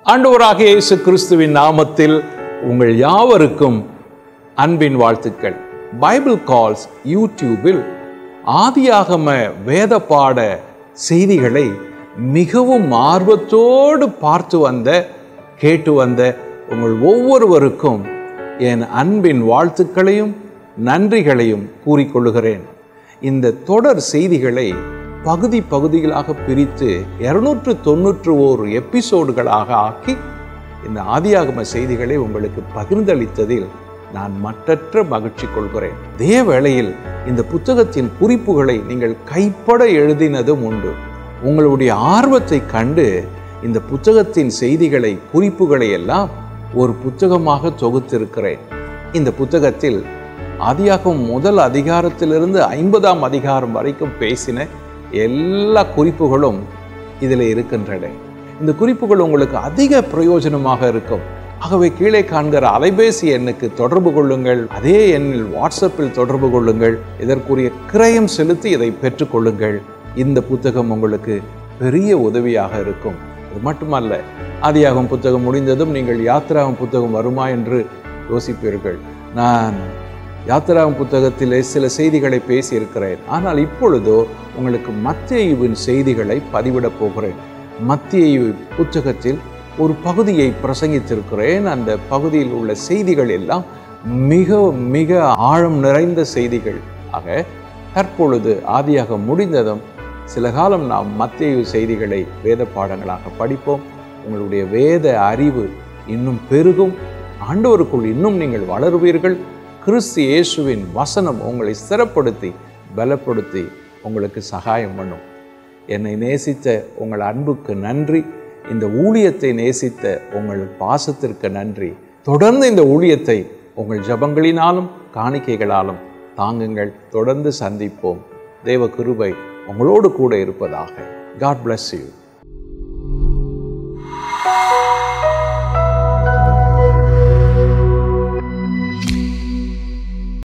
ஆண்டவராகிய இயேசு கிறிஸ்துவின் நாமத்தில் உங்கள் யாவருக்கும் அன்பின் வாழ்த்துக்கள் பைபிள் கால்ஸ் யூடியூபில் ஆதியாகம வேத பாட செய்திகளை மிகவும் ஆர்வத்தோடு பார்த்து வந்த கேட்டு வந்த உங்கள் ஒவ்வொருவருக்கும் என் அன்பின் வாழ்த்துக்களையும் நன்றிகளையும் கூறிக்கொள்கிறேன் இந்த தொடர் செய்திகளை பகுதி பகுதிகளாக பிரித்து இருநூற்று தொண்ணூற்று ஓரு எபிசோடுகளாக ஆக்கி இந்த ஆதியாகம செய்திகளை உங்களுக்கு பகிர்ந்தளித்ததில் நான் மற்றற்ற மகிழ்ச்சி கொள்கிறேன் அதே வேளையில் இந்த புத்தகத்தின் குறிப்புகளை நீங்கள் கைப்பட எழுதினதும் உண்டு உங்களுடைய ஆர்வத்தை கண்டு இந்த புத்தகத்தின் செய்திகளை குறிப்புகளை எல்லாம் ஒரு புத்தகமாக தொகுத்திருக்கிறேன் இந்த புத்தகத்தில் ஆதியாகம் முதல் அதிகாரத்திலிருந்து ஐம்பதாம் அதிகாரம் வரைக்கும் பேசின எல்லா குறிப்புகளும் இதில் இருக்கின்றன இந்த குறிப்புகள் உங்களுக்கு அதிக பிரயோஜனமாக இருக்கும் ஆகவே கீழே காண்கிற அலைபேசி எண்ணுக்கு தொடர்பு கொள்ளுங்கள் அதே எண்ணில் வாட்ஸ்அப்பில் தொடர்பு கொள்ளுங்கள் இதற்குரிய கிரயம் செலுத்தி இதை பெற்றுக்கொள்ளுங்கள் இந்த புத்தகம் உங்களுக்கு பெரிய உதவியாக இருக்கும் அது மட்டுமல்ல ஆதியாகம் புத்தகம் முடிந்ததும் நீங்கள் யாத்திராகம் புத்தகம் வருமா என்று யோசிப்பீர்கள் நான் யாத்திராகம் புத்தகத்திலே சில செய்திகளை பேசியிருக்கிறேன் ஆனால் இப்பொழுதோ உங்களுக்கு மத்தியுவின் செய்திகளை பதிவிடப் போகிறேன் மத்திய புத்தகத்தில் ஒரு பகுதியை பிரசங்கித்திருக்கிறேன் அந்த பகுதியில் உள்ள செய்திகள் எல்லாம் மிக மிக ஆழம் நிறைந்த செய்திகள் ஆக தற்பொழுது ஆதியாக முடிந்ததும் சில காலம் நாம் மத்திய செய்திகளை வேத பாடங்களாக படிப்போம் உங்களுடைய வேத அறிவு இன்னும் பெருகும் ஆண்டவருக்குள் இன்னும் நீங்கள் வளருவீர்கள் கிறிஸ்து இயேசுவின் வசனம் உங்களை ஸ்திரப்படுத்தி பலப்படுத்தி உங்களுக்கு சகாயம் பண்ணும் என்னை நேசித்த உங்கள் அன்புக்கு நன்றி இந்த ஊழியத்தை நேசித்த உங்கள் பாசத்திற்கு நன்றி தொடர்ந்து இந்த ஊழியத்தை உங்கள் ஜபங்களினாலும் காணிக்கைகளாலும் தாங்குங்கள் தொடர்ந்து சந்திப்போம் தேவ கிருபை உங்களோடு கூட இருப்பதாக காட் bless யூ